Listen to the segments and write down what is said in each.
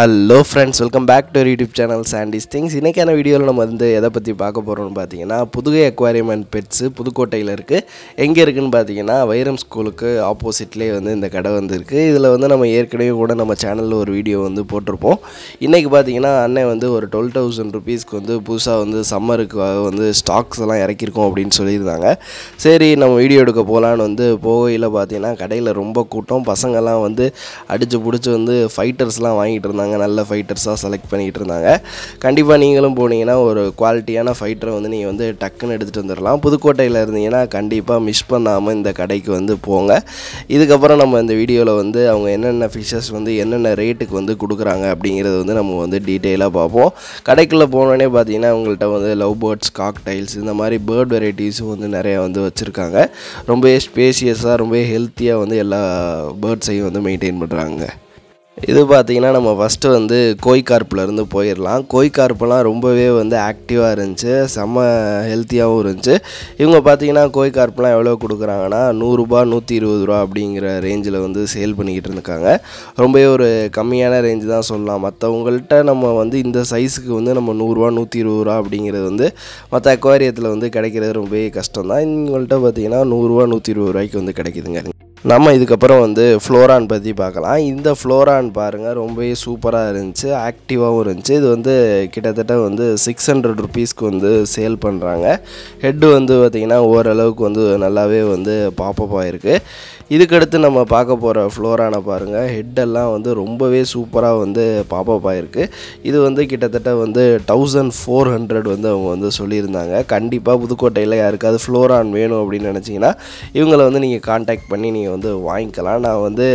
hello friends welcome back to YouTube channel Sandy's things இன்றைக்கான வீடியோவில் நம்ம வந்து எதை பற்றி பார்க்க போகிறோம்னு பார்த்தீங்கன்னா புதுகை அக்வாரியம் அண்ட் பெட்ஸு புதுக்கோட்டையில் இருக்குது எங்கே இருக்குதுன்னு பார்த்தீங்கன்னா வைரம் ஸ்கூலுக்கு ஆப்போசிட்லேயே வந்து இந்த கடை வந்து இருக்குது இதில் வந்து நம்ம ஏற்கனவே கூட நம்ம சேனலில் ஒரு வீடியோ வந்து போட்டிருப்போம் இன்றைக்கி பார்த்தீங்கன்னா அண்ணன் வந்து ஒரு டுவெல் தௌசண்ட் ருபீஸ்க்கு வந்து புதுசாக வந்து சம்மருக்கு வந்து ஸ்டாக்ஸ் எல்லாம் இறக்கியிருக்கோம் அப்படின்னு சொல்லியிருந்தாங்க சரி நம்ம வீடியோ எடுக்க போகலான்னு வந்து போகையில் பார்த்தீங்கன்னா கடையில் ரொம்ப கூட்டம் பசங்கள்லாம் வந்து அடித்து பிடிச்சி வந்து ஃபைட்டர்ஸ்லாம் வாங்கிட்டு இருந்தாங்க நல்ல ஃபைட்டர்ஸாக செலக்ட் பண்ணிகிட்டு இருந்தாங்க கண்டிப்பாக நீங்களும் போனீங்கன்னா ஒரு குவாலிட்டியான ஃபைட்டரை வந்து நீங்கள் வந்து டக்குன்னு எடுத்துகிட்டு வந்துடலாம் புதுக்கோட்டையில் இருந்தீங்கன்னா கண்டிப்பாக மிஸ் பண்ணாமல் இந்த கடைக்கு வந்து போங்க இதுக்கப்புறம் நம்ம இந்த வீடியோவில் வந்து அவங்க என்னென்ன ஃபிஷஸ் வந்து என்னென்ன ரேட்டுக்கு வந்து கொடுக்குறாங்க அப்படிங்கிறது வந்து நம்ம வந்து டீட்டெயிலாக பார்ப்போம் கடைக்குள்ளே போனோடனே பார்த்தீங்கன்னா உங்கள்கிட்ட வந்து லவ் பேர்ட்ஸ் காக்டைல்ஸ் இந்த மாதிரி பேர்ட் வெரைட்டிஸும் வந்து நிறையா வந்து வச்சுருக்காங்க ரொம்பவே ஸ்பேசியஸாக ரொம்பவே ஹெல்த்தியாக வந்து எல்லா பேர்ட்ஸையும் வந்து மெயின்டைன் பண்ணுறாங்க இது பார்த்தீங்கன்னா நம்ம ஃபஸ்ட்டு வந்து கோய்கார்ப்லேருந்து போயிடலாம் கோய்கார்ப்பெல்லாம் ரொம்பவே வந்து ஆக்டிவாக இருந்துச்சு செம்ம ஹெல்த்தியாகவும் இருந்துச்சு இவங்க பார்த்தீங்கன்னா கோய்கார்ப்லாம் எவ்வளோ கொடுக்குறாங்கன்னா நூறுரூபா நூற்றி இருபது ரூபா அப்படிங்கிற ரேஞ்சில் வந்து சேல் பண்ணிக்கிட்டு இருக்காங்க ரொம்பவே ஒரு கம்மியான ரேஞ்சு தான் சொல்லலாம் மற்றவங்கள்ட்ட நம்ம வந்து இந்த சைஸுக்கு வந்து நம்ம நூறுரூவா நூற்றி இருபது ரூபா அப்படிங்கிறது வந்து மற்ற அக்வாரியத்தில் வந்து கிடைக்கிறது ரொம்பவே கஷ்டம் தான் இவங்கள்ட்ட பார்த்தீங்கன்னா நூறுரூவா நூற்றி இருபது ரூபாய்க்கு வந்து கிடைக்குதுங்க நம்ம இதுக்கப்புறம் வந்து ஃப்ளோரான் பற்றி பார்க்கலாம் இந்த ஃப்ளோரான் பாருங்கள் ரொம்பவே சூப்பராக இருந்துச்சு ஆக்டிவாகவும் இருந்துச்சு இது வந்து கிட்டத்தட்ட வந்து சிக்ஸ் ஹண்ட்ரட் ருபீஸ்க்கு வந்து சேல் பண்ணுறாங்க ஹெட்டு வந்து பார்த்திங்கன்னா ஓரளவுக்கு வந்து நல்லாவே வந்து பாப்பப் ஆகிருக்கு இதுக்கடுத்து நம்ம பார்க்க போகிற ஃப்ளோரானை பாருங்கள் ஹெட்டெல்லாம் வந்து ரொம்பவே சூப்பராக வந்து பாப்பப் ஆகிருக்கு இது வந்து கிட்டத்தட்ட வந்து தௌசண்ட் ஃபோர் ஹண்ட்ரட் வந்து அவங்க வந்து சொல்லியிருந்தாங்க கண்டிப்பாக புதுக்கோட்டையில் யாருக்காவது ஃப்ளோரான் வேணும் அப்படின்னு நினச்சிங்கன்னா இவங்களை வந்து நீங்கள் காண்டாக்ட் பண்ணி நீங்கள் வந்து வாங்கிக்கலாம் நான் வந்து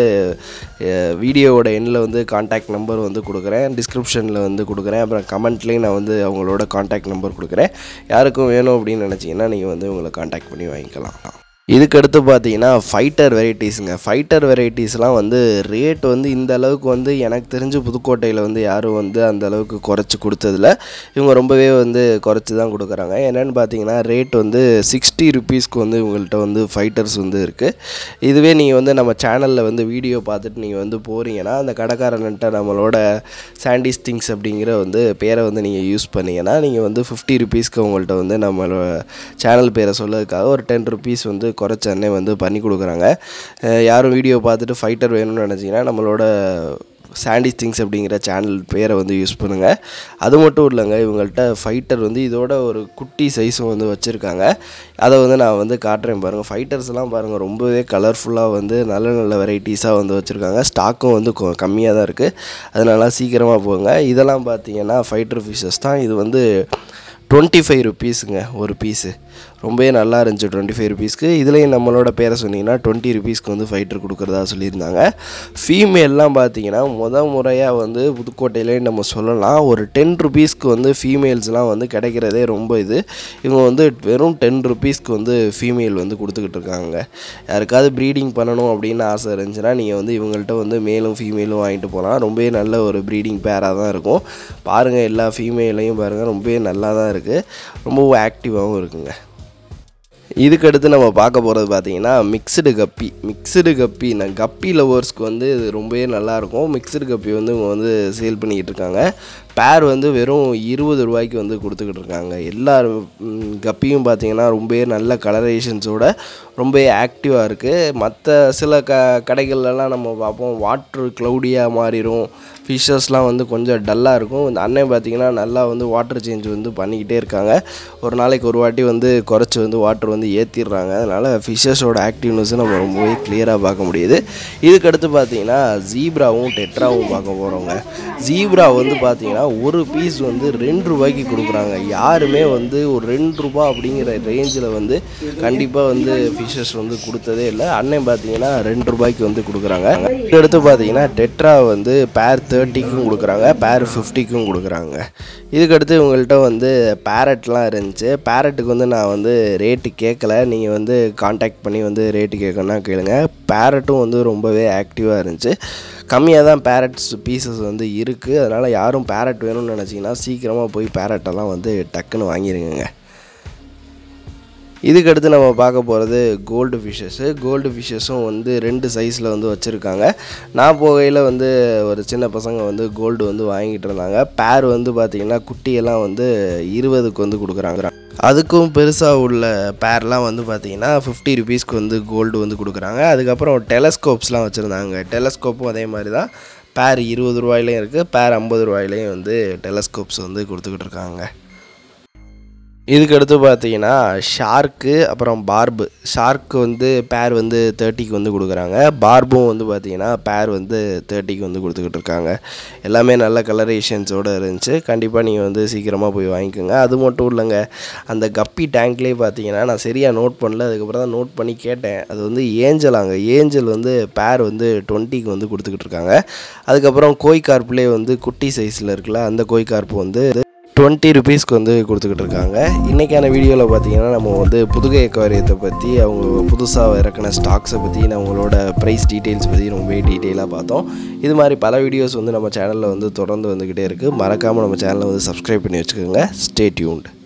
வீடியோவோட எண்ணில் வந்து காண்டாக்ட் நம்பர் வந்து கொடுக்குறேன் டிஸ்கிரிப்ஷனில் வந்து கொடுக்குறேன் அப்புறம் கமெண்ட்லேயும் நான் வந்து அவங்களோட காண்டாக்ட் நம்பர் கொடுக்குறேன் யாருக்கும் வேணும் அப்படின்னு நினச்சிங்கன்னா நீங்கள் வந்து உங்களை காண்டாக்ட் பண்ணி வாங்கிக்கலாம் இதுக்கடுத்து பார்த்தீங்கன்னா ஃபைட்டர் வெரைட்டிஸுங்க ஃபைட்டர் வெரைட்டிஸ்லாம் வந்து ரேட் வந்து இந்த அளவுக்கு வந்து எனக்கு தெரிஞ்சு புதுக்கோட்டையில் வந்து யாரும் வந்து அந்த அளவுக்கு குறைச்சி கொடுத்ததில்ல இவங்க ரொம்பவே வந்து குறைச்சி தான் கொடுக்குறாங்க என்னென்னு பார்த்தீங்கன்னா ரேட் வந்து சிக்ஸ்டி ருபீஸ்க்கு வந்து இவங்கள்ட்ட வந்து ஃபைட்டர்ஸ் வந்து இருக்குது இதுவே நீங்கள் வந்து நம்ம சேனலில் வந்து வீடியோ பார்த்துட்டு நீங்கள் வந்து போகிறீங்கன்னா அந்த கடைக்காரன்ட்ட நம்மளோட சாண்டிஸ் திங்ஸ் அப்படிங்கிற வந்து பேரை வந்து நீங்கள் யூஸ் பண்ணீங்கன்னா நீங்கள் வந்து ஃபிஃப்டி ருபீஸ்க்கு உங்கள்கிட்ட வந்து நம்மளோட சேனல் பேரை சொல்லதுக்காக ஒரு டென் ருபீஸ் வந்து குறைச்ச அண்ணே வந்து பண்ணி கொடுக்குறாங்க யாரும் வீடியோ பார்த்துட்டு ஃபைட்டர் வேணும்னு நினச்சிங்கன்னா நம்மளோட சாண்டிஸ் திங்ஸ் அப்படிங்கிற சேனல் பேரை வந்து யூஸ் பண்ணுங்கள் அது மட்டும் இல்லைங்க இவங்கள்ட்ட ஃபைட்டர் வந்து இதோட ஒரு குட்டி சைஸும் வந்து வச்சுருக்காங்க அதை வந்து நான் வந்து காட்டுறேன் பாருங்கள் ஃபைட்டர்ஸ்லாம் பாருங்கள் ரொம்பவே கலர்ஃபுல்லாக வந்து நல்ல நல்ல வெரைட்டிஸாக வந்து வச்சுருக்காங்க ஸ்டாக்கும் வந்து கம்மியாக தான் இருக்குது அதனால சீக்கிரமாக போங்க இதெல்லாம் பார்த்தீங்கன்னா ஃபைட்டர் ஃபிஷஸ் தான் இது வந்து டுவெண்ட்டி ஃபைவ் ருபீஸுங்க ஒரு பீஸு ரொம்பவே நல்லா இருந்துச்சு டுவெண்ட்டி ஃபைவ் ருபீஸ்க்கு இதுலேயும் நம்மளோட பேரை சொன்னீங்கன்னா டுவெண்ட்டி ருபீஸ்க்கு வந்து ஃபைட்டர் கொடுக்குறதா சொல்லியிருந்தாங்க ஃபீமேல்லாம் பார்த்தீங்கன்னா முத முறையாக வந்து புதுக்கோட்டையிலே நம்ம சொல்லலாம் ஒரு டென் ருபீஸ்க்கு வந்து ஃபீமேல்ஸ்லாம் வந்து கிடைக்கிறதே ரொம்ப இது இவங்க வந்து வெறும் டென் ருபீஸ்க்கு வந்து ஃபீமேல் வந்து கொடுத்துக்கிட்டு இருக்காங்க யாருக்காவது ப்ரீடிங் பண்ணணும் அப்படின்னு ஆசை இருந்துச்சுன்னா நீங்கள் வந்து இவங்கள்ட்ட வந்து மேலும் ஃபீமேலும் வாங்கிட்டு போகலாம் ரொம்பவே நல்ல ஒரு ப்ரீடிங் பேராக தான் இருக்கும் பாருங்கள் எல்லா ஃபீமேலையும் பாருங்கள் ரொம்பவே நல்லா தான் இருக்குது ரொம்பவும் ஆக்டிவாகவும் இருக்குங்க இதுக்கடுத்து நம்ம பார்க்க போகிறது பார்த்தீங்கன்னா மிக்சடு கப்பி மிக்சடு கப்பி நான் கப்பி லவர்ஸ்க்கு வந்து இது ரொம்பவே நல்லாயிருக்கும் மிக்சடு கப்பி வந்து இவங்க வந்து சேல் பண்ணிக்கிட்டு இருக்காங்க பேர் வந்து வெறும் இருபது ரூபாய்க்கு வந்து கொடுத்துக்கிட்டு இருக்காங்க எல்லாரும் கப்பியும் பார்த்தீங்கன்னா ரொம்பவே நல்ல கலரேஷன்ஸோட ரொம்பவே ஆக்டிவாக இருக்குது மற்ற சில க கடைகள்லாம் நம்ம பார்ப்போம் வாட்ரு க்ளவுடியாக மாறிடும் ஃபிஷ்ஷஸ்லாம் வந்து கொஞ்சம் டல்லாக இருக்கும் இந்த அண்ணன் பார்த்திங்கன்னா நல்லா வந்து வாட்டர் சேஞ்ச் வந்து பண்ணிக்கிட்டே இருக்காங்க ஒரு நாளைக்கு ஒரு வாட்டி வந்து குறைச்சி வந்து வாட்டர் வந்து ஏற்றிடுறாங்க அதனால் ஃபிஷ்ஷஸோட ஆக்டிவ்னஸை நம்ம ரொம்பவே கிளியராக பார்க்க முடியுது இதுக்கடுத்து பார்த்தீங்கன்னா ஜீப்ராவும் டெட்ராவும் பார்க்க போகிறோங்க ஜீப்ரா வந்து பார்த்திங்கன்னா ஒரு பீஸ் வந்து ரெண்டு ரூபாய்க்கு கொடுக்குறாங்க யாருமே வந்து ஒரு ரெண்டு ரூபா அப்படிங்கிற ரேஞ்சில் வந்து கண்டிப்பாக வந்து ஃபிஷ்ஷஸ் வந்து கொடுத்ததே இல்லை அண்ணன் பார்த்தீங்கன்னா ரெண்டு ரூபாய்க்கு வந்து கொடுக்குறாங்க அடுத்து பார்த்தீங்கன்னா டெட்ரா வந்து பேர் தேர்ட்டிக்கும் கொடுக்குறாங்க பேர் ஃபிஃப்டிக்கும் கொடுக்குறாங்க இதுக்கடுத்து இவங்கள்ட்ட வந்து பேரட்லாம் இருந்துச்சு பேரட்டுக்கு வந்து நான் வந்து ரேட்டு கேட்கல நீங்கள் வந்து காண்டாக்ட் பண்ணி வந்து ரேட்டு கேட்கணுன்னா கேளுங்க பேரட்டும் வந்து ரொம்பவே ஆக்டிவாக இருந்துச்சு கம்மியாக தான் பேரட்ஸ் பீசஸ் வந்து இருக்குது அதனால் யாரும் பேரட் வேணும்னு நினச்சிங்கன்னா சீக்கிரமாக போய் பேரட்டெல்லாம் வந்து டக்குன்னு வாங்கிருங்க இதுக்கடுத்து நம்ம பார்க்க போகிறது கோல்டு ஃபிஷ்ஷஸ்ஸு கோல்டு ஃபிஷ்ஷஸும் வந்து ரெண்டு சைஸில் வந்து வச்சுருக்காங்க நான் போகையில் வந்து ஒரு சின்ன பசங்க வந்து கோல்டு வந்து வாங்கிட்டு இருந்தாங்க பேர் வந்து பார்த்திங்கன்னா குட்டியெல்லாம் வந்து இருபதுக்கு வந்து கொடுக்குறாங்க அதுக்கும் பெருசாக உள்ள பேர்லாம் வந்து பார்த்திங்கன்னா ஃபிஃப்டி ருபீஸ்க்கு வந்து கோல்டு வந்து கொடுக்குறாங்க அதுக்கப்புறம் டெலஸ்கோப்ஸ்லாம் வச்சுருந்தாங்க டெலஸ்கோப்பும் அதே மாதிரி தான் பேர் இருபது ரூபாயிலையும் இருக்குது பேர் ஐம்பது ரூபாயிலையும் வந்து டெலஸ்கோப்ஸ் வந்து கொடுத்துக்கிட்டு இருக்காங்க இதுக்கு அடுத்து பார்த்தீங்கன்னா ஷார்க்கு அப்புறம் பார்பு ஷார்க்கு வந்து பேர் வந்து தேர்ட்டிக்கு வந்து கொடுக்குறாங்க பார்பும் வந்து பார்த்தீங்கன்னா பேர் வந்து தேர்ட்டிக்கு வந்து கொடுத்துக்கிட்டு இருக்காங்க எல்லாமே நல்ல கலரேஷன்ஸோடு இருந்துச்சு கண்டிப்பாக நீங்கள் வந்து சீக்கிரமாக போய் வாங்கிக்கோங்க அது மட்டும் இல்லைங்க அந்த கப்பி டேங்க்லேயே பார்த்தீங்கன்னா நான் சரியாக நோட் பண்ணல அதுக்கப்புறம் தான் நோட் பண்ணி கேட்டேன் அது வந்து ஏஞ்சலாங்க ஏஞ்சல் வந்து பேர் வந்து டுவெண்ட்டிக்கு வந்து கொடுத்துக்கிட்டு இருக்காங்க அதுக்கப்புறம் கோய் கார்ப்லேயே வந்து குட்டி சைஸில் இருக்குல்ல அந்த கோய் கார்ப்பு வந்து டுவெண்ட்டி ருபீஸ்க்கு வந்து கொடுத்துக்கிட்டு இருக்காங்க இன்றைக்கான வீடியோவில் பார்த்தீங்கன்னா நம்ம வந்து புதுகை அக்வாரியத்தை பற்றி அவங்க புதுசாக இறக்கின ஸ்டாக்ஸை பற்றி நம்மளோட ப்ரைஸ் டீட்டெயில்ஸ் பற்றி ரொம்பவே டீட்டெயிலாக பார்த்தோம் இது மாதிரி பல வீடியோஸ் வந்து நம்ம சேனலில் வந்து தொடர்ந்து வந்துக்கிட்டே இருக்குது மறக்காமல் நம்ம சேனலை வந்து சப்ஸ்கிரைப் பண்ணி வச்சுக்கோங்க ஸ்டே டியூன்ட்